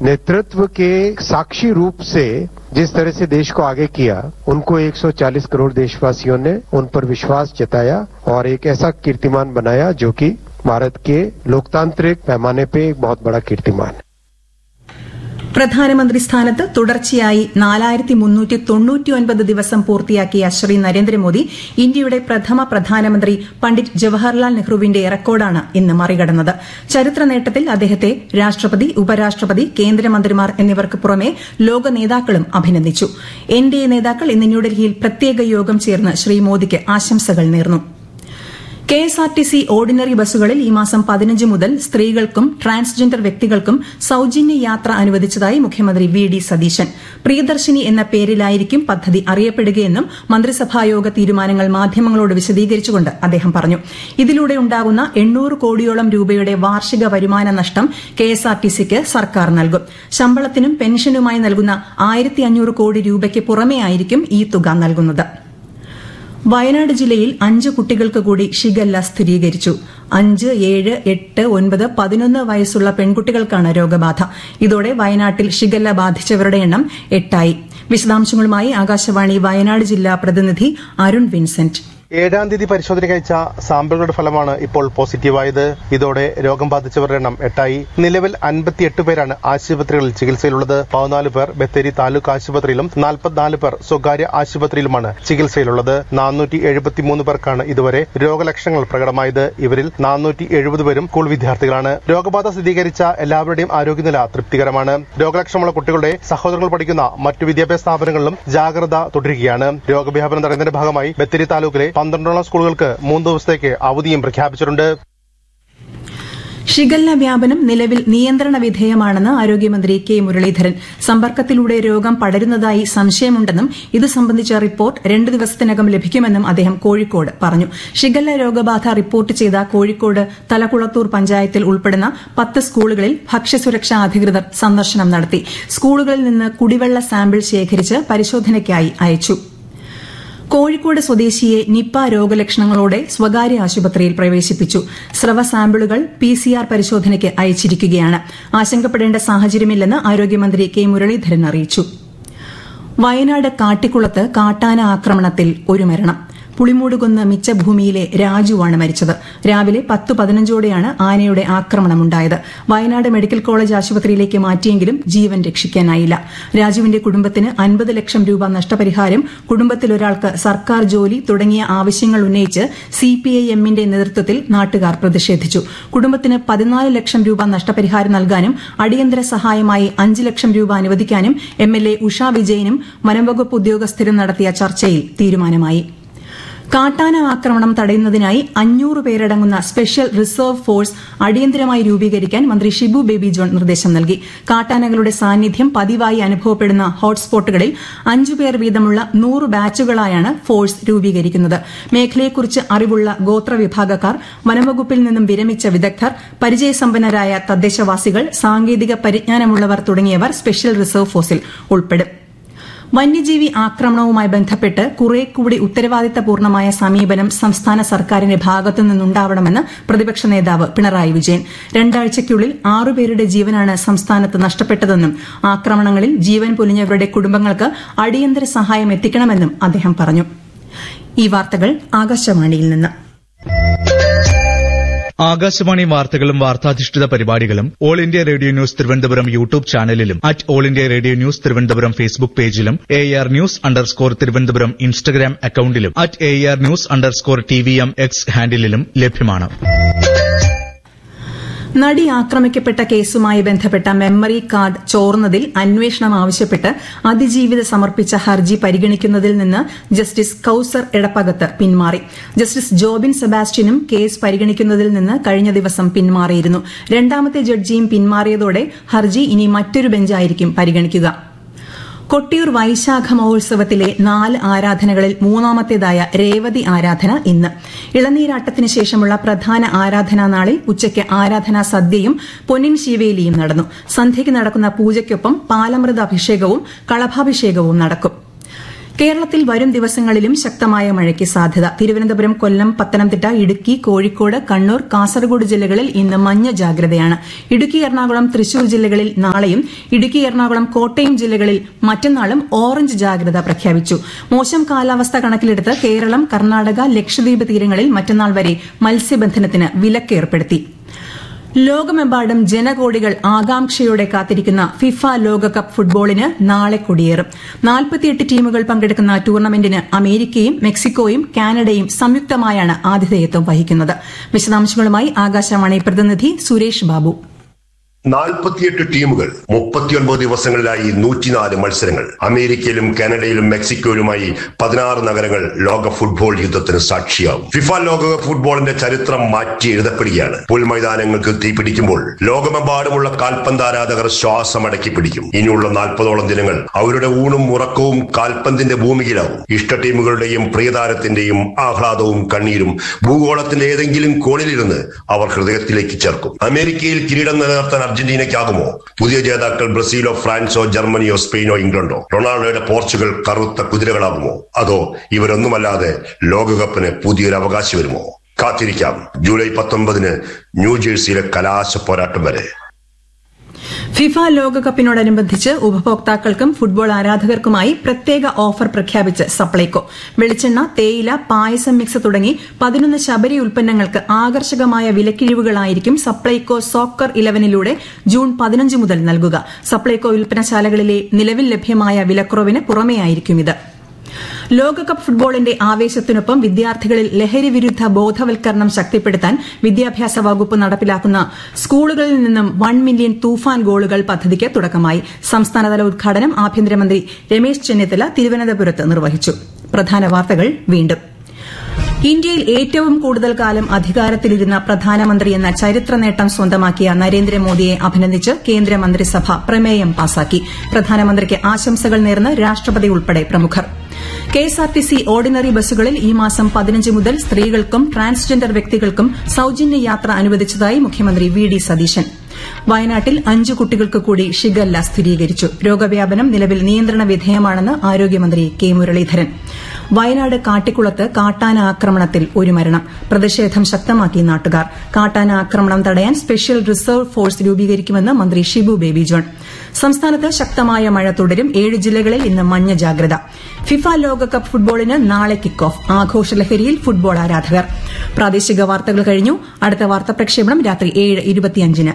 नेतृत्व के साक्षी रूप से जिस तरह से देश को आगे किया उनको 140 करोड़ देशवासियों ने उन पर विश्वास जताया और एक ऐसा कीर्तिमान बनाया जो कि भारत के लोकतांत्रिक पैमाने पे एक बहुत बड़ा कीर्तिमान है പ്രധാനമന്ത്രി സ്ഥാനത്ത് തുടർച്ചയായി നാലായിരത്തി മുന്നൂറ്റി തൊണ്ണൂറ്റിയൊൻപത് ദിവസം പൂർത്തിയാക്കിയ ശ്രീ നരേന്ദ്രമോദി ഇന്ത്യയുടെ പ്രഥമ പ്രധാനമന്ത്രി പണ്ഡിറ്റ് ജവഹർലാൽ നെഹ്റുവിന്റെ റെക്കോർഡാണ് ഇന്ന് മറികടന്നത് ചരിത്ര നേട്ടത്തിൽ അദ്ദേഹത്തെ രാഷ്ട്രപതി ഉപരാഷ്ട്രപതി കേന്ദ്രമന്ത്രിമാർ എന്നിവർക്ക് പുറമെ ലോക നേതാക്കളും അഭിനന്ദിച്ചു എൻ ഡി എ നേതാക്കൾ ഇന്ന് ന്യൂഡൽഹിയിൽ പ്രത്യേക യോഗം ചേർന്ന് ശ്രീ മോദിക്ക് ആശംസകൾ നേർന്നു K S R T C ordinary ബസ്സുകളിൽ ഈ മാസം പതിനഞ്ച് മുതൽ സ്ത്രീകൾക്കും ട്രാൻസ്ജെൻഡർ വ്യക്തികൾക്കും സൌജന്യ യാത്ര അനുവദിച്ചതായി മുഖ്യമന്ത്രി വി ഡി സതീശൻ പ്രിയദർശിനി എന്ന പേരിലായിരിക്കും പദ്ധതി അറിയപ്പെടുകയെന്നും മന്ത്രിസഭായോഗ തീരുമാനങ്ങൾ മാധ്യമങ്ങളോട് വിശദീകരിച്ചുകൊണ്ട് അദ്ദേഹം പറഞ്ഞു ഇതിലൂടെ ഉണ്ടാകുന്ന എണ്ണൂറ് കോടിയോളം രൂപയുടെ വാർഷിക വരുമാന നഷ്ടം കെ എസ് ആർ ടി സിക്ക് സർക്കാർ നൽകും ശമ്പളത്തിനും പെൻഷനുമായി നൽകുന്ന ആയിരത്തി അഞ്ഞൂറ് കോടി രൂപയ്ക്ക് പുറമെയായിരിക്കും ഈ തുക നൽകുന്നത് വയനാട് ജില്ലയിൽ അഞ്ച് കുട്ടികൾക്ക് കൂടി ഷിഗല്ല സ്ഥിരീകരിച്ചു അഞ്ച് ഏഴ് എട്ട് ഒൻപത് പതിനൊന്ന് വയസ്സുള്ള പെൺകുട്ടികൾക്കാണ് രോഗബാധ ഇതോടെ വയനാട്ടിൽ ഷിഗല്ല ബാധിച്ചവരുടെ എണ്ണം എട്ടായി വിശദാംശങ്ങളുമായി ആകാശവാണി വയനാട് ജില്ലാ പ്രതിനിധി അരുൺ വിൻസെന്റ് ഏഴാം തീയതി പരിശോധനയ്ക്ക് അയച്ച സാമ്പിളുകളുടെ ഫലമാണ് ഇപ്പോൾ പോസിറ്റീവായത് ഇതോടെ രോഗം ബാധിച്ചവരുടെ എണ്ണം എട്ടായി നിലവിൽ അൻപത്തിയെട്ട് പേരാണ് ആശുപത്രികളിൽ ചികിത്സയിലുള്ളത് പതിനാല് പേർ ബത്തേരി താലൂക്ക് ആശുപത്രിയിലും നാൽപ്പത്തിനാല് പേർ സ്വകാര്യ ആശുപത്രിയിലുമാണ് ചികിത്സയിലുള്ളത് നാനൂറ്റി എഴുപത്തിമൂന്ന് പേർക്കാണ് ഇതുവരെ രോഗലക്ഷണങ്ങൾ പ്രകടമായത് ഇവരിൽ നാനൂറ്റി എഴുപത് പേരും സ്കൂൾ വിദ്യാർത്ഥികളാണ് രോഗബാധ സ്ഥിരീകരിച്ച എല്ലാവരുടെയും ആരോഗ്യനില തൃപ്തികരമാണ് രോഗലക്ഷണമുള്ള കുട്ടികളുടെ സഹോദരങ്ങൾ പഠിക്കുന്ന മറ്റു വിദ്യാഭ്യാസ സ്ഥാപനങ്ങളിലും ജാഗ്രത തുടരുകയാണ് രോഗവ്യാപനം തടയുന്നതിന്റെ ഭാഗമായി ബത്തേരി താലൂക്കിലെ പന്ത്രണ്ടോളം സ്കൂളുകൾക്ക് മൂന്ന് ദിവസത്തേക്ക് അവധിയും പ്രഖ്യാപിച്ചിട്ടുണ്ട് ഷിഗല്ല വ്യാപനം നിലവിൽ നിയന്ത്രണ വിധേയമാണെന്ന് ആരോഗ്യമന്ത്രി കെ മുരളീധരൻ സമ്പർക്കത്തിലൂടെ രോഗം പടരുന്നതായി സംശയമുണ്ടെന്നും ഇത് സംബന്ധിച്ച റിപ്പോർട്ട് രണ്ട് ദിവസത്തിനകം ലഭിക്കുമെന്നും അദ്ദേഹം കോഴിക്കോട് പറഞ്ഞു ഷിഗല്ല രോഗബാധ റിപ്പോർട്ട് ചെയ്ത കോഴിക്കോട് തലക്കുളത്തൂർ പഞ്ചായത്തിൽ ഉൾപ്പെടുന്ന പത്ത് സ്കൂളുകളിൽ ഭക്ഷ്യസുരക്ഷാ അധികൃതർ സന്ദർശനം നടത്തി സ്കൂളുകളിൽ നിന്ന് കുടിവെള്ള സാമ്പിൾ ശേഖരിച്ച് പരിശോധനയ്ക്കായി അയച്ചു കോഴിക്കോട് സ്വദേശിയെ നിപ്പ രോഗലക്ഷണങ്ങളോടെ സ്വകാര്യ ആശുപത്രിയിൽ പ്രവേശിപ്പിച്ചു സ്രവ സാമ്പിളുകൾ പി സി ആർ പരിശോധനയ്ക്ക് അയച്ചിരിക്കുകയാണ് ആശങ്കപ്പെടേണ്ട സാഹചര്യമില്ലെന്ന് ആരോഗ്യമന്ത്രി കെ മുരളീധരൻ അറിയിച്ചു വയനാട് കാട്ടിക്കുളത്ത് കാട്ടാന ആക്രമണത്തിൽ ഒരു മരണം പുളിമൂടുകുന്ന് മിച്ചഭൂമിയിലെ രാജുവാണ് മരിച്ചത് രാവിലെ പത്ത് പതിനഞ്ചോടെയാണ് ആനയുടെ ആക്രമണമുണ്ടായത് വയനാട് മെഡിക്കൽ കോളേജ് ആശുപത്രിയിലേക്ക് മാറ്റിയെങ്കിലും ജീവൻ രക്ഷിക്കാനായില്ല രാജുവിന്റെ കുടുംബത്തിന് അൻപത് ലക്ഷം രൂപ നഷ്ടപരിഹാരം കുടുംബത്തിലൊരാൾക്ക് സർക്കാർ ജോലി തുടങ്ങിയ ആവശ്യങ്ങൾ ഉന്നയിച്ച് സിപിഐഎമ്മിന്റെ നേതൃത്വത്തിൽ നാട്ടുകാർ പ്രതിഷേധിച്ചു കുടുംബത്തിന് പതിനാല് ലക്ഷം രൂപ നഷ്ടപരിഹാരം നൽകാനും അടിയന്തര സഹായമായി അഞ്ച് ലക്ഷം രൂപ അനുവദിക്കാനും എംഎൽഎ ഉഷ വിജയനും വനംവകുപ്പ് ഉദ്യോഗസ്ഥരും നടത്തിയ ചർച്ചയിൽ തീരുമാനമായി കാട്ടാന ആക്രമണം തടയുന്നതിനായി അഞ്ഞൂറ് പേരടങ്ങുന്ന സ്പെഷ്യൽ റിസർവ് ഫോഴ്സ് അടിയന്തരമായി രൂപീകരിക്കാൻ മന്ത്രി ഷിബു ബേബി ജോൺ നിർദ്ദേശം നൽകി കാട്ടാനകളുടെ സാന്നിധ്യം പതിവായി അനുഭവപ്പെടുന്ന ഹോട്ട്സ്പോട്ടുകളിൽ അഞ്ചുപേർ വീതമുള്ള നൂറ് ബാച്ചുകളായാണ് ഫോഴ്സ് രൂപീകരിക്കുന്നത് മേഖലയെക്കുറിച്ച് അറിവുള്ള ഗോത്രവിഭാഗക്കാർ വനംവകുപ്പിൽ നിന്നും വിരമിച്ച വിദഗ്ധർ പരിചയസമ്പന്നരായ തദ്ദേശവാസികൾ സാങ്കേതിക പരിജ്ഞാനമുള്ളവർ തുടങ്ങിയവർ സ്പെഷ്യൽ റിസർവ് ഫോഴ്സിൽ ഉൾപ്പെടും വന്യജീവി ആക്രമണവുമായി ബന്ധപ്പെട്ട് കുറെ കൂടി ഉത്തരവാദിത്തപൂർണമായ സമീപനം സംസ്ഥാന സർക്കാരിന്റെ ഭാഗത്തു നിന്നുണ്ടാവണമെന്ന് പ്രതിപക്ഷ നേതാവ് പിണറായി വിജയൻ രണ്ടാഴ്ചയ്ക്കുള്ളിൽ ആറുപേരുടെ ജീവനാണ് സംസ്ഥാനത്ത് നഷ്ടപ്പെട്ടതെന്നും ആക്രമണങ്ങളിൽ ജീവൻ പൊലിഞ്ഞവരുടെ കുടുംബങ്ങൾക്ക് അടിയന്തര സഹായം എത്തിക്കണമെന്നും അദ്ദേഹം പറഞ്ഞു ഈ വാർത്തകൾ ആകാശവാണിയിൽ നിന്ന് ആകാശവാണി വാർത്തകളും വാർത്താധിഷ്ഠിത പരിപാടികളും All India Radio news Thiruvananthapuram YouTube ചാനലിലും at All India Radio news Thiruvananthapuram Facebook പേജിലും A R news underscore Thiruvananthapuram Instagram അക്കൌണ്ടിലും at A R news underscore T V M X ഹാൻഡിലും ലഭ്യമാണ് നടി ആക്രമിക്കപ്പെട്ട കേസുമായി ബന്ധപ്പെട്ട മെമ്മറി കാർഡ് ചോർന്നതിൽ അന്വേഷണം ആവശ്യപ്പെട്ട് അതിജീവിത സമർപ്പിച്ച ഹർജി പരിഗണിക്കുന്നതിൽ നിന്ന് ജസ്റ്റിസ് കൌസർ എടപ്പകത്ത് പിന്മാറി ജസ്റ്റിസ് ജോബിൻ സെബാസ്റ്റ്യനും കേസ് പരിഗണിക്കുന്നതിൽ നിന്ന് കഴിഞ്ഞ ദിവസം പിന്മാറിയിരുന്നു രണ്ടാമത്തെ ജഡ്ജിയും പിന്മാറിയതോടെ ഹർജി ഇനി മറ്റൊരു ബെഞ്ചായിരിക്കും പരിഗണിക്കുക കൊട്ടിയൂർ വൈശാഖ മഹോത്സവത്തിലെ നാല് ആരാധനകളിൽ മൂന്നാമത്തേതായ രേവതി ആരാധന ഇന്ന് ഇളനീരാട്ടത്തിന് ശേഷമുള്ള പ്രധാന ആരാധനാ നാളിൽ ഉച്ചയ്ക്ക് ആരാധനാ സദ്യയും പൊന്നിൻ ശിവേലിയും നടന്നു സന്ധ്യയ്ക്ക് നടക്കുന്ന പൂജയ്ക്കൊപ്പം പാലമൃത അഭിഷേകവും കളഭാഭിഷേകവും നടക്കും കേരളത്തിൽ വരും ദിവസങ്ങളിലും ശക്തമായ മഴയ്ക്ക് സാധ്യത തിരുവനന്തപുരം കൊല്ലം പത്തനംതിട്ട ഇടുക്കി കോഴിക്കോട് കണ്ണൂർ കാസർഗോഡ് ജില്ലകളിൽ ഇന്ന് മഞ്ഞ ജാഗ്രതയാണ് ഇടുക്കി എറണാകുളം തൃശൂർ ജില്ലകളിൽ നാളെയും ഇടുക്കി എറണാകുളം കോട്ടയം ജില്ലകളിൽ മറ്റന്നാളും ഓറഞ്ച് ജാഗ്രത പ്രഖ്യാപിച്ചു മോശം കാലാവസ്ഥ കണക്കിലെടുത്ത് കേരളം കർണാടക ലക്ഷദ്വീപ് തീരങ്ങളിൽ മറ്റന്നാൾ വരെ മത്സ്യബന്ധനത്തിന് വിലക്കേർപ്പെടുത്തി ലോകമെമ്പാടും ജനകോടികൾ ആകാംക്ഷയോടെ കാത്തിരിക്കുന്ന ഫിഫ ലോകകപ്പ് ഫുട്ബോളിന് നാളെ കൊടിയേറും നാൽപ്പത്തിയെട്ട് ടീമുകൾ പങ്കെടുക്കുന്ന ടൂർണമെന്റിന് അമേരിക്കയും മെക്സിക്കോയും കാനഡയും സംയുക്തമായാണ് ആതിഥേയത്വം വഹിക്കുന്നത് വിശദാംശങ്ങളുമായി ആകാശവാണി പ്രതിനിധി സുരേഷ് ബാബു നാൽപ്പത്തിയെട്ട് ടീമുകൾ മുപ്പത്തിയൊൻപത് ദിവസങ്ങളിലായി നൂറ്റിനാല് മത്സരങ്ങൾ അമേരിക്കയിലും കാനഡയിലും മെക്സിക്കോയിലുമായി പതിനാറ് നഗരങ്ങൾ ലോക ഫുട്ബോൾ യുദ്ധത്തിന് സാക്ഷിയാവും ഫിഫ ലോകകപ്പ് ഫുട്ബോളിന്റെ ചരിത്രം മാറ്റി എഴുതപ്പെടുകയാണ് പുൽമൈതാനങ്ങൾക്ക് തീപിടിക്കുമ്പോൾ ലോകമെമ്പാടുമുള്ള കാൽപന്താരാധകർ ശ്വാസമടക്കി പിടിക്കും ഇനിയുള്ള നാൽപ്പതോളം ദിനങ്ങൾ അവരുടെ ഊണും ഉറക്കവും കാൽപന്തിന്റെ ഭൂമിയിലാവും ഇഷ്ട ടീമുകളുടെയും പ്രിയതാരത്തിന്റെയും ആഹ്ലാദവും കണ്ണീരും ഭൂഗോളത്തിന്റെ ഏതെങ്കിലും കോണിലിരുന്ന് അവർ ഹൃദയത്തിലേക്ക് ചേർക്കും അമേരിക്കയിൽ കിരീടം നിലനിർത്താൻ അർജന്റീനയ്ക്കാകുമോ പുതിയ ജേതാക്കൾ ബ്രസീലോ ഫ്രാൻസോ ജർമ്മനിയോ സ്പെയിനോ ഇംഗ്ലണ്ടോ റൊണാൾഡോയുടെ പോർച്ചുഗൽ കറുത്ത കുതിരകളാകുമോ അതോ ഇവരൊന്നുമല്ലാതെ ലോകകപ്പിന് പുതിയൊരു അവകാശി വരുമോ കാത്തിരിക്കാം ജൂലൈ പത്തൊമ്പതിന് ന്യൂജേഴ്സിയിലെ കലാശ പോരാട്ടം വരെ ഫിഫ ലോകകപ്പിനോടനുബന്ധിച്ച് ഉപഭോക്താക്കൾക്കും ഫുട്ബോൾ ആരാധകർക്കുമായി പ്രത്യേക ഓഫർ പ്രഖ്യാപിച്ച് സപ്ലൈകോ വെളിച്ചെണ്ണ തേയില പായസം മിക്സ് തുടങ്ങി പതിനൊന്ന് ശബരി ഉൽപ്പന്നങ്ങൾക്ക് ആകർഷകമായ വിലക്കിഴിവുകളായിരിക്കും സപ്ലൈകോ സോക്കർ ഇലവനിലൂടെ ജൂൺ പതിനഞ്ച് മുതൽ നൽകുക സപ്ലൈകോ വിൽപ്പനശാലകളിലെ നിലവിൽ ലഭ്യമായ വിലക്കുറവിന് പുറമെയായിരിക്കും ഇത് ലോകകപ്പ് ഫുട്ബോളിന്റെ ആവേശത്തിനൊപ്പം വിദ്യാർത്ഥികളിൽ ലഹരി വിരുദ്ധ ബോധവൽക്കരണം ശക്തിപ്പെടുത്താൻ വിദ്യാഭ്യാസ വകുപ്പ് നടപ്പിലാക്കുന്ന സ്കൂളുകളിൽ നിന്നും വൺ മില്യൺ തൂഫാൻ ഗോളുകൾ പദ്ധതിക്ക് തുടക്കമായി സംസ്ഥാനതല ഉദ്ഘാടനം ആഭ്യന്തരമന്ത്രി രമേശ് ചെന്നിത്തല തിരുവനന്തപുരത്ത് നിർവഹിച്ചു പ്രധാന വാർത്തകൾ വീണ്ടും ഇന്ത്യയിൽ ഏറ്റവും കൂടുതൽ കാലം അധികാരത്തിലിരുന്ന പ്രധാനമന്ത്രി എന്ന ചരിത്ര നേട്ടം സ്വന്തമാക്കിയ നരേന്ദ്രമോദിയെ അഭിനന്ദിച്ച് കേന്ദ്രമന്ത്രിസഭ പ്രമേയം പാസാക്കി പ്രധാനമന്ത്രിക്ക് ആശംസകൾ നേർന്ന് രാഷ്ട്രപതി ഉൾപ്പെടെ പ്രമുഖർ കെഎസ്ആർടിസി ഓർഡിനറി ബസ്സുകളിൽ ഈ മാസം പതിനഞ്ച് മുതൽ സ്ത്രീകൾക്കും ട്രാൻസ്ജെൻഡർ വ്യക്തികൾക്കും സൌജന്യ യാത്ര അനുവദിച്ചതായി മുഖ്യമന്ത്രി വി ഡി സതീശൻ വയനാട്ടിൽ അഞ്ചു കുട്ടികൾക്ക് കൂടി ഷിഗല്ല സ്ഥിരീകരിച്ചു രോഗവ്യാപനം നിലവിൽ നിയന്ത്രണ വിധേയമാണെന്ന് ആരോഗ്യമന്ത്രി കെ മുരളീധരൻ വയനാട് കാട്ടിക്കുളത്ത് കാട്ടാന ആക്രമണത്തിൽ ഒരു മരണം പ്രതിഷേധം ശക്തമാക്കി നാട്ടുകാർ കാട്ടാന ആക്രമണം തടയാൻ സ്പെഷ്യൽ റിസർവ് ഫോഴ്സ് രൂപീകരിക്കുമെന്ന് മന്ത്രി ഷിബു ബേബി ജോൺ സംസ്ഥാനത്ത് ശക്തമായ മഴ തുടരും ഏഴ് ജില്ലകളിൽ ഇന്ന് മഞ്ഞ ജാഗ്രത ഫിഫ ലോകകപ്പ് ഫുട്ബോളിന് നാളെ കിക്ക് ഓഫ് ആഘോഷലഹരിയിൽ ഫുട്ബോൾ ആരാധകർ പ്രാദേശിക വാർത്തകൾ കഴിഞ്ഞു അടുത്ത വാർത്താ പ്രക്ഷേപണം രാത്രി ഏഴ് ഇരുപത്തിയഞ്ചിന്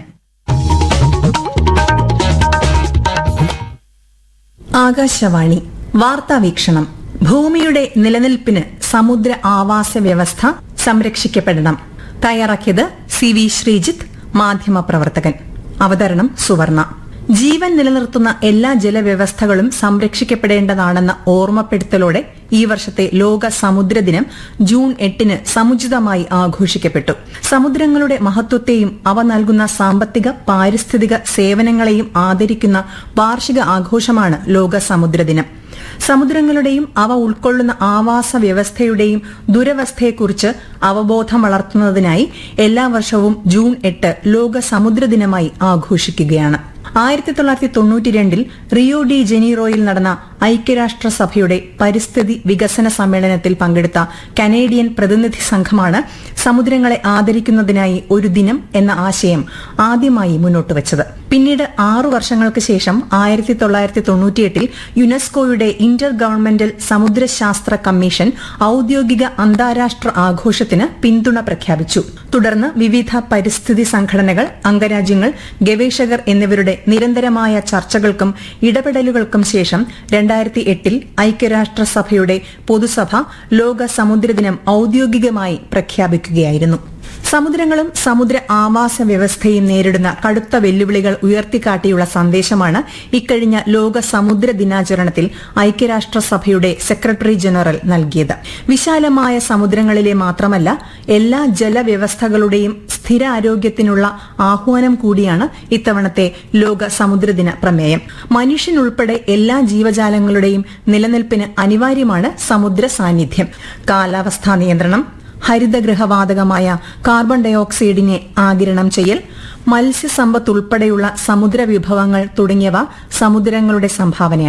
ആകാശവാണി വാർത്താവീക്ഷണം ഭൂമിയുടെ നിലനിൽപ്പിന് സമുദ്ര ആവാസ വ്യവസ്ഥ സംരക്ഷിക്കപ്പെടണം തയ്യാറാക്കിയത് സി വി ശ്രീജിത്ത് മാധ്യമപ്രവർത്തകൻ അവതരണം സുവർണ ജീവൻ നിലനിർത്തുന്ന എല്ലാ ജലവ്യവസ്ഥകളും സംരക്ഷിക്കപ്പെടേണ്ടതാണെന്ന ഓർമ്മപ്പെടുത്തലോടെ ഈ വർഷത്തെ ലോക സമുദ്ര ദിനം ജൂൺ എട്ടിന് സമുചിതമായി ആഘോഷിക്കപ്പെട്ടു സമുദ്രങ്ങളുടെ മഹത്വത്തെയും അവ നൽകുന്ന സാമ്പത്തിക പാരിസ്ഥിതിക സേവനങ്ങളെയും ആദരിക്കുന്ന വാർഷിക ആഘോഷമാണ് ലോക സമുദ്ര ദിനം സമുദ്രങ്ങളുടെയും അവ ഉൾക്കൊള്ളുന്ന ആവാസ വ്യവസ്ഥയുടെയും ദുരവസ്ഥയെക്കുറിച്ച് അവബോധം വളർത്തുന്നതിനായി എല്ലാ വർഷവും ജൂൺ എട്ട് ലോക സമുദ്ര ദിനമായി ആഘോഷിക്കുകയാണ് ആയിരത്തി തൊള്ളായിരത്തി തൊണ്ണൂറ്റിരണ്ടിൽ റിയോ ഡി ജനീറോയിൽ നടന്ന ഐക്യരാഷ്ട്രസഭയുടെ പരിസ്ഥിതി വികസന സമ്മേളനത്തിൽ പങ്കെടുത്ത കനേഡിയൻ പ്രതിനിധി സംഘമാണ് സമുദ്രങ്ങളെ ആദരിക്കുന്നതിനായി ഒരു ദിനം എന്ന ആശയം ആദ്യമായി മുന്നോട്ട് വച്ചത് പിന്നീട് ആറു വർഷങ്ങൾക്ക് ശേഷം ആയിരത്തി തൊള്ളായിരത്തി തൊണ്ണൂറ്റിയെട്ടിൽ യുനെസ്കോയുടെ ഇന്റർ ഗവൺമെന്റൽ സമുദ്രശാസ്ത്ര കമ്മീഷൻ ഔദ്യോഗിക അന്താരാഷ്ട്ര ആഘോഷത്തിന് പിന്തുണ പ്രഖ്യാപിച്ചു തുടർന്ന് വിവിധ പരിസ്ഥിതി സംഘടനകൾ അംഗരാജ്യങ്ങൾ ഗവേഷകർ എന്നിവരുടെ നിരന്തരമായ ചർച്ചകൾക്കും ഇടപെടലുകൾക്കും ശേഷം രണ്ടായിരത്തി എട്ടിൽ ഐക്യരാഷ്ട്രസഭയുടെ പൊതുസഭ ലോക സമുദ്രദിനം ഔദ്യോഗികമായി പ്രഖ്യാപിക്കുകയായിരുന്നു സമുദ്രങ്ങളും സമുദ്ര ആവാസ വ്യവസ്ഥയും നേരിടുന്ന കടുത്ത വെല്ലുവിളികൾ ഉയർത്തിക്കാട്ടിയുള്ള സന്ദേശമാണ് ഇക്കഴിഞ്ഞ ലോക സമുദ്ര ദിനാചരണത്തിൽ ഐക്യരാഷ്ട്രസഭയുടെ സെക്രട്ടറി ജനറൽ നൽകിയത് വിശാലമായ സമുദ്രങ്ങളിലെ മാത്രമല്ല എല്ലാ ജലവ്യവസ്ഥകളുടെയും സ്ഥിരാരോഗ്യത്തിനുള്ള ആഹ്വാനം കൂടിയാണ് ഇത്തവണത്തെ ലോക സമുദ്രദിന പ്രമേയം മനുഷ്യനുൾപ്പെടെ എല്ലാ ജീവജാലങ്ങളുടെയും നിലനിൽപ്പിന് അനിവാര്യമാണ് സമുദ്ര സാന്നിധ്യം കാലാവസ്ഥാ നിയന്ത്രണം ഹരിതഗൃഹവാതകമായ കാർബൺ ഡയോക്സൈഡിനെ ആകിരണം ചെയ്യൽ മത്സ്യസമ്പത്ത് ഉൾപ്പെടെയുള്ള സമുദ്ര വിഭവങ്ങൾ തുടങ്ങിയവ സമുദ്രങ്ങളുടെ സംഭാവനയാണ്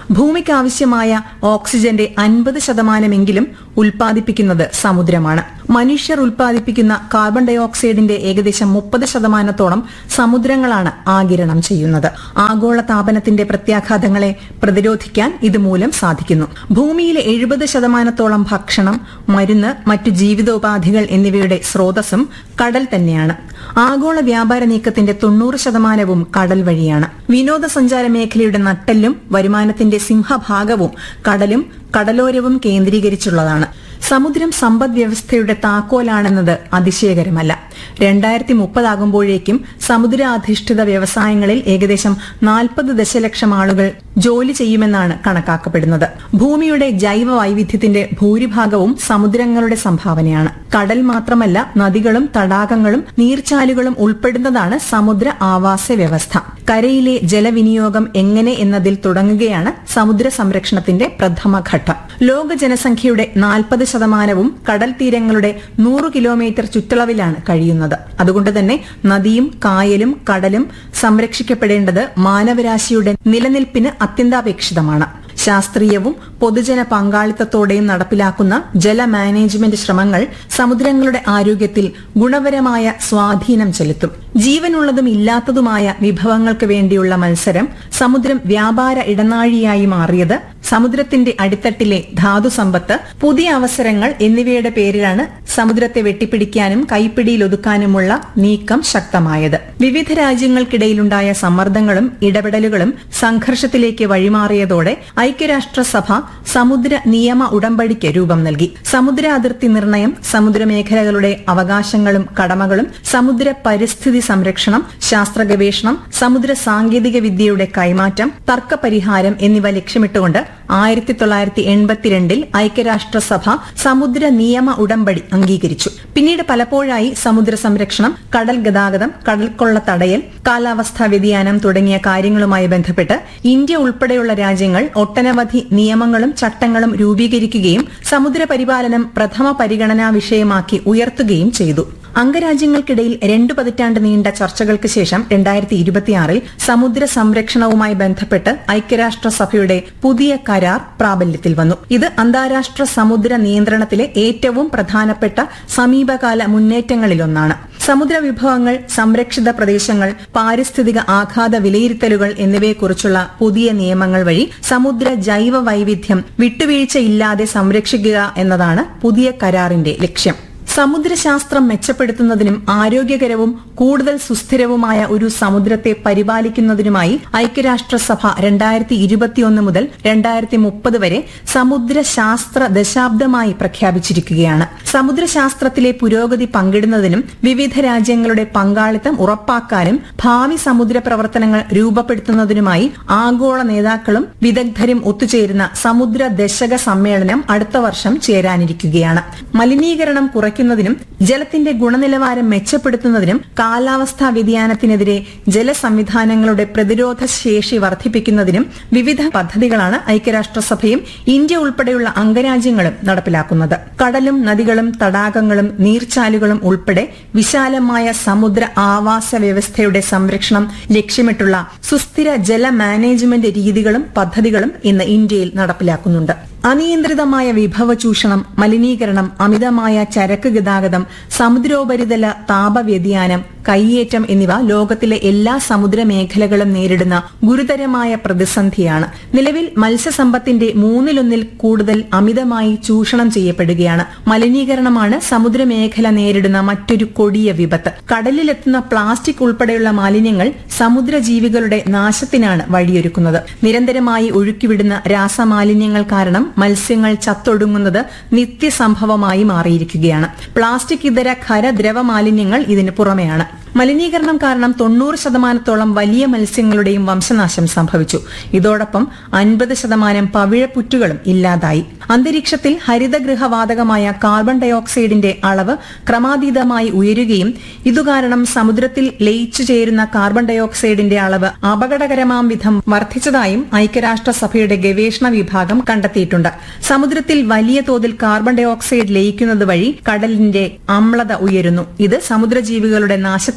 ഭൂമിക്ക് ആവശ്യമായ ഓക്സിജന്റെ അൻപത് ശതമാനമെങ്കിലും ഉൽപ്പാദിപ്പിക്കുന്നത് സമുദ്രമാണ് മനുഷ്യർ ഉൽപ്പാദിപ്പിക്കുന്ന കാർബൺ ഡയോക്സൈഡിന്റെ ഏകദേശം മുപ്പത് ശതമാനത്തോളം സമുദ്രങ്ങളാണ് ആകിരണം ചെയ്യുന്നത് ആഗോള താപനത്തിന്റെ പ്രത്യാഘാതങ്ങളെ പ്രതിരോധിക്കാൻ ഇതുമൂലം സാധിക്കുന്നു ഭൂമിയിലെ എഴുപത് ശതമാനത്തോളം ഭക്ഷണം മരുന്ന് മറ്റു ജീവിതോപാധികൾ എന്നിവയുടെ സ്രോതസ്സും കടൽ തന്നെയാണ് ആഗോള വ്യാപാര നീക്കത്തിന്റെ തൊണ്ണൂറ് ശതമാനവും കടൽ വഴിയാണ് വിനോദസഞ്ചാര മേഖലയുടെ നട്ടെല്ലും വരുമാനത്തിന്റെ സിംഹഭാഗവും കടലും കടലോരവും കേന്ദ്രീകരിച്ചുള്ളതാണ് സമുദ്രം സമ്പദ് വ്യവസ്ഥയുടെ താക്കോലാണെന്നത് അതിശയകരമല്ല രണ്ടായിരത്തി മുപ്പതാകുമ്പോഴേക്കും സമുദ്രാധിഷ്ഠിത വ്യവസായങ്ങളിൽ ഏകദേശം നാൽപ്പത് ദശലക്ഷം ആളുകൾ ജോലി ചെയ്യുമെന്നാണ് കണക്കാക്കപ്പെടുന്നത് ഭൂമിയുടെ ജൈവ വൈവിധ്യത്തിന്റെ ഭൂരിഭാഗവും സമുദ്രങ്ങളുടെ സംഭാവനയാണ് കടൽ മാത്രമല്ല നദികളും തടാകങ്ങളും നീർച്ചാലുകളും ഉൾപ്പെടുന്നതാണ് സമുദ്ര ആവാസ വ്യവസ്ഥ കരയിലെ ജലവിനിയോഗം എങ്ങനെ എന്നതിൽ തുടങ്ങുകയാണ് സമുദ്ര സംരക്ഷണത്തിന്റെ പ്രഥമ ഘട്ടം ലോക ജനസംഖ്യയുടെ നാൽപ്പത് ശതമാനവും കടൽ തീരങ്ങളുടെ നൂറ് കിലോമീറ്റർ ചുറ്റളവിലാണ് കഴിയുന്നത് അതുകൊണ്ട് തന്നെ നദിയും കായലും കടലും സംരക്ഷിക്കപ്പെടേണ്ടത് മാനവരാശിയുടെ നിലനിൽപ്പിന് അത്യന്താപേക്ഷിതമാണ് ശാസ്ത്രീയവും പൊതുജന പങ്കാളിത്തത്തോടെയും നടപ്പിലാക്കുന്ന ജല മാനേജ്മെന്റ് ശ്രമങ്ങൾ സമുദ്രങ്ങളുടെ ആരോഗ്യത്തിൽ ഗുണപരമായ സ്വാധീനം ചെലുത്തും ജീവനുള്ളതും ഇല്ലാത്തതുമായ വിഭവങ്ങൾക്ക് വേണ്ടിയുള്ള മത്സരം സമുദ്രം വ്യാപാര ഇടനാഴിയായി മാറിയത് സമുദ്രത്തിന്റെ അടിത്തട്ടിലെ ധാതുസമ്പത്ത് പുതിയ അവസരങ്ങൾ എന്നിവയുടെ പേരിലാണ് സമുദ്രത്തെ വെട്ടിപ്പിടിക്കാനും കൈപ്പിടിയിൽ ഒതുക്കാനുമുള്ള നീക്കം ശക്തമായത് വിവിധ രാജ്യങ്ങൾക്കിടയിലുണ്ടായ സമ്മർദ്ദങ്ങളും ഇടപെടലുകളും സംഘർഷത്തിലേക്ക് വഴിമാറിയതോടെ ഐക്യരാഷ്ട്രസഭ സമുദ്ര നിയമ ഉടമ്പടിക്ക് രൂപം നൽകി സമുദ്ര അതിർത്തി നിർണയം സമുദ്രമേഖലകളുടെ അവകാശങ്ങളും കടമകളും സമുദ്ര പരിസ്ഥിതി സംരക്ഷണം ശാസ്ത്ര ഗവേഷണം സമുദ്ര സാങ്കേതിക വിദ്യയുടെ കൈമാറ്റം തർക്ക പരിഹാരം എന്നിവ ലക്ഷ്യമിട്ടുകൊണ്ട് ആയിരത്തി തൊള്ളായിരത്തി എൺപത്തിരണ്ടിൽ ഐക്യരാഷ്ട്രസഭ സമുദ്ര നിയമ ഉടമ്പടി അംഗീകരിച്ചു പിന്നീട് പലപ്പോഴായി സമുദ്ര സംരക്ഷണം കടൽ ഗതാഗതം കടൽക്കൊള്ള തടയൽ കാലാവസ്ഥാ വ്യതിയാനം തുടങ്ങിയ കാര്യങ്ങളുമായി ബന്ധപ്പെട്ട് ഇന്ത്യ ഉൾപ്പെടെയുള്ള രാജ്യങ്ങൾ ഒട്ടനവധി നിയമങ്ങളും ചട്ടങ്ങളും രൂപീകരിക്കുകയും സമുദ്ര പരിപാലനം പ്രഥമ പരിഗണനാ വിഷയമാക്കി ഉയർത്തുകയും ചെയ്തു അംഗരാജ്യങ്ങൾക്കിടയിൽ രണ്ടു പതിറ്റാണ്ട് നീണ്ട ചർച്ചകൾക്ക് ശേഷം രണ്ടായിരത്തി ഇരുപത്തിയാറിൽ സമുദ്ര സംരക്ഷണവുമായി ബന്ധപ്പെട്ട് ഐക്യരാഷ്ട്രസഭയുടെ പുതിയ കരാർ പ്രാബല്യത്തിൽ വന്നു ഇത് അന്താരാഷ്ട്ര സമുദ്ര നിയന്ത്രണത്തിലെ ഏറ്റവും പ്രധാനപ്പെട്ട സമീപകാല മുന്നേറ്റങ്ങളിലൊന്നാണ് സമുദ്ര വിഭവങ്ങൾ സംരക്ഷിത പ്രദേശങ്ങൾ പാരിസ്ഥിതിക ആഘാത വിലയിരുത്തലുകൾ എന്നിവയെക്കുറിച്ചുള്ള പുതിയ നിയമങ്ങൾ വഴി സമുദ്ര ജൈവ വൈവിധ്യം വിട്ടുവീഴ്ചയില്ലാതെ സംരക്ഷിക്കുക എന്നതാണ് പുതിയ കരാറിന്റെ ലക്ഷ്യം സമുദ്രശാസ്ത്രം മെച്ചപ്പെടുത്തുന്നതിനും ആരോഗ്യകരവും കൂടുതൽ സുസ്ഥിരവുമായ ഒരു സമുദ്രത്തെ പരിപാലിക്കുന്നതിനുമായി ഐക്യരാഷ്ട്രസഭ രണ്ടായിരത്തി ഇരുപത്തിയൊന്ന് മുതൽ രണ്ടായിരത്തി മുപ്പത് വരെ സമുദ്രശാസ്ത്ര ദശാബ്ദമായി പ്രഖ്യാപിച്ചിരിക്കുകയാണ് സമുദ്രശാസ്ത്രത്തിലെ പുരോഗതി പങ്കിടുന്നതിനും വിവിധ രാജ്യങ്ങളുടെ പങ്കാളിത്തം ഉറപ്പാക്കാനും ഭാവി സമുദ്ര പ്രവർത്തനങ്ങൾ രൂപപ്പെടുത്തുന്നതിനുമായി ആഗോള നേതാക്കളും വിദഗ്ധരും ഒത്തുചേരുന്ന സമുദ്ര ദശക സമ്മേളനം അടുത്ത വർഷം ചേരാനിരിക്കുകയാണ് മലിനീകരണം കുറയ്ക്കുന്നതിനും ജലത്തിന്റെ ഗുണനിലവാരം മെച്ചപ്പെടുത്തുന്നതിനും കാലാവസ്ഥാ വ്യതിയാനത്തിനെതിരെ ജലസംവിധാനങ്ങളുടെ പ്രതിരോധ ശേഷി വർദ്ധിപ്പിക്കുന്നതിനും വിവിധ പദ്ധതികളാണ് ഐക്യരാഷ്ട്രസഭയും ഇന്ത്യ ഉൾപ്പെടെയുള്ള അംഗരാജ്യങ്ങളും നടപ്പിലാക്കുന്നത് കടലും നദികളും തടാകങ്ങളും നീർച്ചാലുകളും ഉൾപ്പെടെ വിശാലമായ സമുദ്ര ആവാസ വ്യവസ്ഥയുടെ സംരക്ഷണം ലക്ഷ്യമിട്ടുള്ള സുസ്ഥിര ജല മാനേജ്മെന്റ് രീതികളും പദ്ധതികളും ഇന്ന് ഇന്ത്യയിൽ നടപ്പിലാക്കുന്നുണ്ട് അനിയന്ത്രിതമായ വിഭവ ചൂഷണം മലിനീകരണം അമിതമായ ചരക്ക് ഗതാഗതം സമുദ്രോപരിതല താപവ്യതിയാനം കയ്യേറ്റം എന്നിവ ലോകത്തിലെ എല്ലാ സമുദ്ര മേഖലകളും നേരിടുന്ന ഗുരുതരമായ പ്രതിസന്ധിയാണ് നിലവിൽ മത്സ്യസമ്പത്തിന്റെ മൂന്നിലൊന്നിൽ കൂടുതൽ അമിതമായി ചൂഷണം ചെയ്യപ്പെടുകയാണ് മലിനീകരണമാണ് സമുദ്രമേഖല നേരിടുന്ന മറ്റൊരു കൊടിയ വിപത്ത് കടലിലെത്തുന്ന പ്ലാസ്റ്റിക് ഉൾപ്പെടെയുള്ള മാലിന്യങ്ങൾ സമുദ്രജീവികളുടെ നാശത്തിനാണ് വഴിയൊരുക്കുന്നത് നിരന്തരമായി ഒഴുക്കിവിടുന്ന രാസമാലിന്യങ്ങൾ കാരണം മത്സ്യങ്ങൾ ചത്തൊടുങ്ങുന്നത് നിത്യസംഭവമായി മാറിയിരിക്കുകയാണ് പ്ലാസ്റ്റിക് ഇതര ഖര ദ്രവ മാലിന്യങ്ങൾ ഇതിന് പുറമെയാണ് മലിനീകരണം കാരണം തൊണ്ണൂറ് ശതമാനത്തോളം വലിയ മത്സ്യങ്ങളുടെയും വംശനാശം സംഭവിച്ചു ഇതോടൊപ്പം അൻപത് ശതമാനം പവിഴപ്പുറ്റുകളും ഇല്ലാതായി അന്തരീക്ഷത്തിൽ ഹരിതഗൃഹവാതകമായ കാർബൺ ഡയോക്സൈഡിന്റെ അളവ് ക്രമാതീതമായി ഉയരുകയും ഇതുകാരണം സമുദ്രത്തിൽ ലയിച്ചു ചേരുന്ന കാർബൺ ഡയോക്സൈഡിന്റെ അളവ് അപകടകരമാം വിധം വർദ്ധിച്ചതായും ഐക്യരാഷ്ട്രസഭയുടെ ഗവേഷണ വിഭാഗം കണ്ടെത്തിയിട്ടുണ്ട് സമുദ്രത്തിൽ വലിയ തോതിൽ കാർബൺ ഡയോക്സൈഡ് ലയിക്കുന്നത് വഴി കടലിന്റെ അമ്ലത ഉയരുന്നു ഇത് സമുദ്രജീവികളുടെ നാശത്തിന്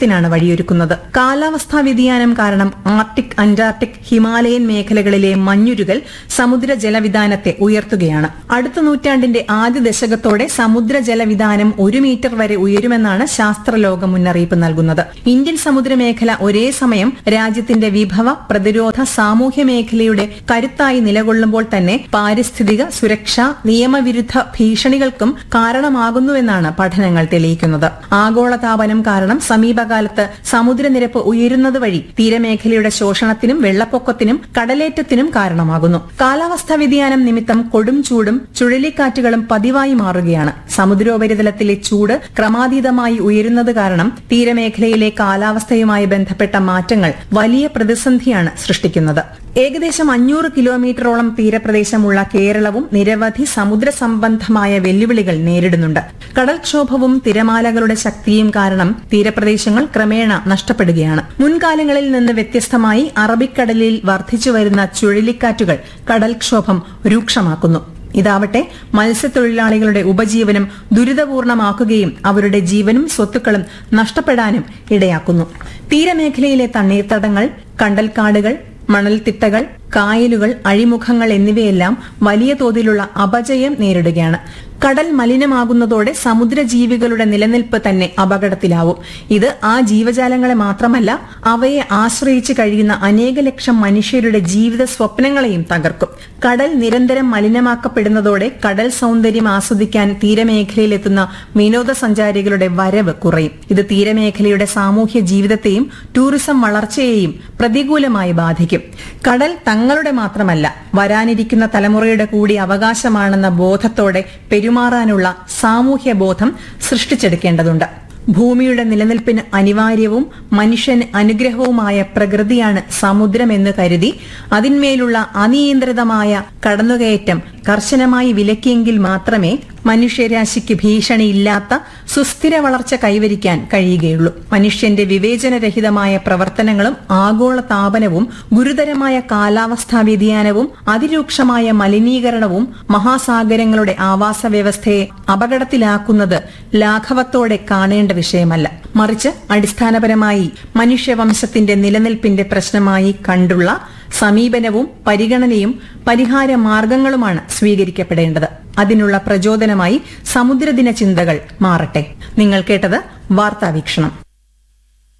നാശത്തിനാണ് വഴിയൊരുക്കുന്നത് കാലാവസ്ഥാ വ്യതിയാനം കാരണം ആർട്ടിക് അന്റാർട്ടിക് ഹിമാലയൻ മേഖലകളിലെ മഞ്ഞുരുകൽ സമുദ്ര ജലവിധാനത്തെ ഉയർത്തുകയാണ് അടുത്ത നൂറ്റാണ്ടിന്റെ ആദ്യ ദശകത്തോടെ സമുദ്ര ജലവിധാനം ഒരു മീറ്റർ വരെ ഉയരുമെന്നാണ് ശാസ്ത്രലോകം മുന്നറിയിപ്പ് നൽകുന്നത് ഇന്ത്യൻ സമുദ്രമേഖല ഒരേ സമയം രാജ്യത്തിന്റെ വിഭവ പ്രതിരോധ സാമൂഹ്യ മേഖലയുടെ കരുത്തായി നിലകൊള്ളുമ്പോൾ തന്നെ പാരിസ്ഥിതിക സുരക്ഷ നിയമവിരുദ്ധ ഭീഷണികൾക്കും കാരണമാകുന്നുവെന്നാണ് പഠനങ്ങൾ തെളിയിക്കുന്നത് ആഗോളതാപനം കാരണം സമീപകാലത്ത് സമുദ്രനിരപ്പ് ഉയരുന്നത് വഴി തീരമേഖലയുടെ ശോഷണത്തിനും വെള്ളപ്പൊക്കത്തിനും കടലേറ്റത്തിനും കാരണമാകുന്നു കാലാവസ്ഥാ വ്യതിയാനം നിമിത്തം കൊടും ചൂടും ചുഴലിക്കാറ്റുകളും പതിവായി മാറുകയാണ് സമുദ്രോപരിതലത്തിലെ ചൂട് ക്രമാതീതമായി ഉയരുന്നത് കാരണം തീരമേഖലയിലെ കാലാവസ്ഥയുമായി ബന്ധപ്പെട്ട മാറ്റങ്ങൾ വലിയ പ്രതിസന്ധിയാണ് സൃഷ്ടിക്കുന്നത് ഏകദേശം അഞ്ഞൂറ് കിലോമീറ്ററോളം തീരപ്രദേശമുള്ള കേരളവും നിരവധി സമുദ്ര സംബന്ധമായ വെല്ലുവിളികൾ നേരിടുന്നുണ്ട് കടൽക്ഷോഭവും തിരമാലകളുടെ ശക്തിയും കാരണം തീരപ്രദേശങ്ങൾ ക്രമേണ നഷ്ടപ്പെടുകയാണ് മുൻകാലങ്ങളിൽ നിന്ന് വ്യത്യസ്തമായി അറബിക്കടലിൽ വർദ്ധിച്ചു വരുന്ന ചുഴലിക്കാറ്റുകൾ കടൽക്ഷോഭം രൂക്ഷമാക്കുന്നു ഇതാവട്ടെ മത്സ്യത്തൊഴിലാളികളുടെ ഉപജീവനം ദുരിതപൂർണമാക്കുകയും അവരുടെ ജീവനും സ്വത്തുക്കളും നഷ്ടപ്പെടാനും ഇടയാക്കുന്നു തീരമേഖലയിലെ തണ്ണീർത്തടങ്ങൾ കണ്ടൽക്കാടുകൾ മണൽത്തിട്ടകൾ കായലുകൾ അഴിമുഖങ്ങൾ എന്നിവയെല്ലാം വലിയ തോതിലുള്ള അപജയം നേരിടുകയാണ് കടൽ മലിനമാകുന്നതോടെ സമുദ്രജീവികളുടെ നിലനിൽപ്പ് തന്നെ അപകടത്തിലാവും ഇത് ആ ജീവജാലങ്ങളെ മാത്രമല്ല അവയെ ആശ്രയിച്ച് കഴിയുന്ന അനേക ലക്ഷം മനുഷ്യരുടെ ജീവിത സ്വപ്നങ്ങളെയും തകർക്കും കടൽ നിരന്തരം മലിനമാക്കപ്പെടുന്നതോടെ കടൽ സൗന്ദര്യം ആസ്വദിക്കാൻ തീരമേഖലയിലെത്തുന്ന വിനോദസഞ്ചാരികളുടെ വരവ് കുറയും ഇത് തീരമേഖലയുടെ സാമൂഹ്യ ജീവിതത്തെയും ടൂറിസം വളർച്ചയെയും പ്രതികൂലമായി ബാധിക്കും കടൽ തങ്ങളുടെ മാത്രമല്ല വരാനിരിക്കുന്ന തലമുറയുടെ കൂടി അവകാശമാണെന്ന ബോധത്തോടെ പെരുമാറാനുള്ള സാമൂഹ്യ ബോധം സൃഷ്ടിച്ചെടുക്കേണ്ടതുണ്ട് ഭൂമിയുടെ നിലനിൽപ്പിന് അനിവാര്യവും മനുഷ്യന് അനുഗ്രഹവുമായ പ്രകൃതിയാണ് സമുദ്രമെന്ന് കരുതി അതിന്മേലുള്ള അനിയന്ത്രിതമായ കടന്നുകയറ്റം കർശനമായി വിലക്കിയെങ്കിൽ മാത്രമേ മനുഷ്യരാശിക്ക് ഭീഷണിയില്ലാത്ത സുസ്ഥിര വളർച്ച കൈവരിക്കാൻ കഴിയുകയുള്ളൂ മനുഷ്യന്റെ വിവേചനരഹിതമായ പ്രവർത്തനങ്ങളും ആഗോള താപനവും ഗുരുതരമായ കാലാവസ്ഥാ വ്യതിയാനവും അതിരൂക്ഷമായ മലിനീകരണവും മഹാസാഗരങ്ങളുടെ ആവാസ വ്യവസ്ഥയെ അപകടത്തിലാക്കുന്നത് ലാഘവത്തോടെ കാണേണ്ട വിഷയമല്ല മറിച്ച് അടിസ്ഥാനപരമായി മനുഷ്യവംശത്തിന്റെ നിലനിൽപ്പിന്റെ പ്രശ്നമായി കണ്ടുള്ള സമീപനവും പരിഗണനയും പരിഹാര മാർഗങ്ങളുമാണ് സ്വീകരിക്കപ്പെടേണ്ടത് അതിനുള്ള പ്രചോദനമായി സമുദ്രദിന ചിന്തകൾ മാറട്ടെ നിങ്ങൾ കേട്ടത് വാർത്താവീക്ഷണം